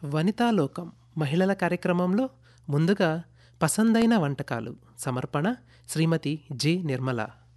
వనితాలోకం మహిళల కార్యక్రమంలో ముందుగా పసందైన వంటకాలు సమర్పణ శ్రీమతి జి నిర్మల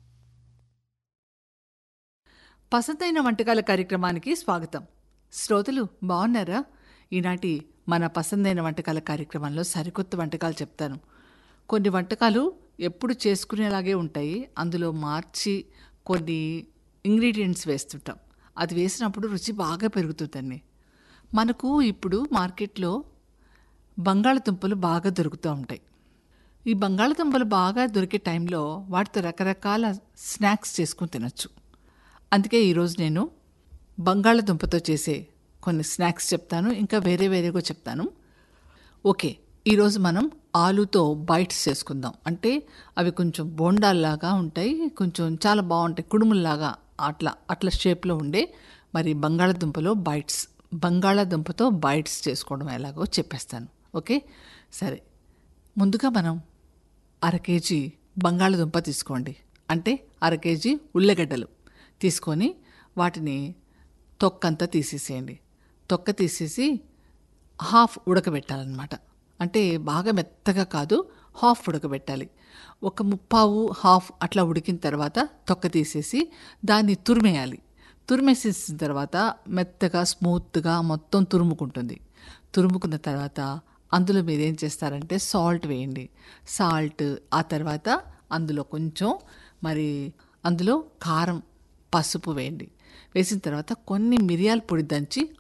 పసందైన వంటకాల కార్యక్రమానికి స్వాగతం శ్రోతలు బాగున్నారా ఈనాటి మన పసందైన వంటకాల కార్యక్రమంలో సరికొత్త వంటకాలు చెప్తాను కొన్ని వంటకాలు ఎప్పుడు చేసుకునేలాగే ఉంటాయి అందులో మార్చి కొన్ని ఇంగ్రీడియంట్స్ వేస్తుంటాం అది వేసినప్పుడు రుచి బాగా పెరుగుతుందండి మనకు ఇప్పుడు మార్కెట్లో బంగాళదుంపలు బాగా దొరుకుతూ ఉంటాయి ఈ బంగాళదుంపలు బాగా దొరికే టైంలో వాటితో రకరకాల స్నాక్స్ చేసుకుని తినొచ్చు అందుకే ఈరోజు నేను బంగాళదుంపతో చేసే కొన్ని స్నాక్స్ చెప్తాను ఇంకా వేరే వేరేగా చెప్తాను ఓకే ఈరోజు మనం ఆలుతో బైట్స్ చేసుకుందాం అంటే అవి కొంచెం బోండాల్లాగా ఉంటాయి కొంచెం చాలా బాగుంటాయి కుడుముల్లాగా అట్లా అట్లా షేప్లో ఉండే మరి బంగాళదుంపలో బైట్స్ బంగాళదుంపతో బైట్స్ చేసుకోవడం ఎలాగో చెప్పేస్తాను ఓకే సరే ముందుగా మనం అర కేజీ బంగాళదుంప తీసుకోండి అంటే అర కేజీ ఉల్లగడ్డలు తీసుకొని వాటిని తొక్కంతా తీసేసేయండి తొక్క తీసేసి హాఫ్ ఉడకబెట్టాలన్నమాట అంటే బాగా మెత్తగా కాదు హాఫ్ ఉడకబెట్టాలి ఒక ముప్పావు హాఫ్ అట్లా ఉడికిన తర్వాత తొక్క తీసేసి దాన్ని తురిమేయాలి తురిమేసేసిన తర్వాత మెత్తగా స్మూత్గా మొత్తం తురుముకుంటుంది తురుముకున్న తర్వాత అందులో మీరు ఏం చేస్తారంటే సాల్ట్ వేయండి సాల్ట్ ఆ తర్వాత అందులో కొంచెం మరి అందులో కారం పసుపు వేయండి వేసిన తర్వాత కొన్ని మిరియాల పొడి దంచి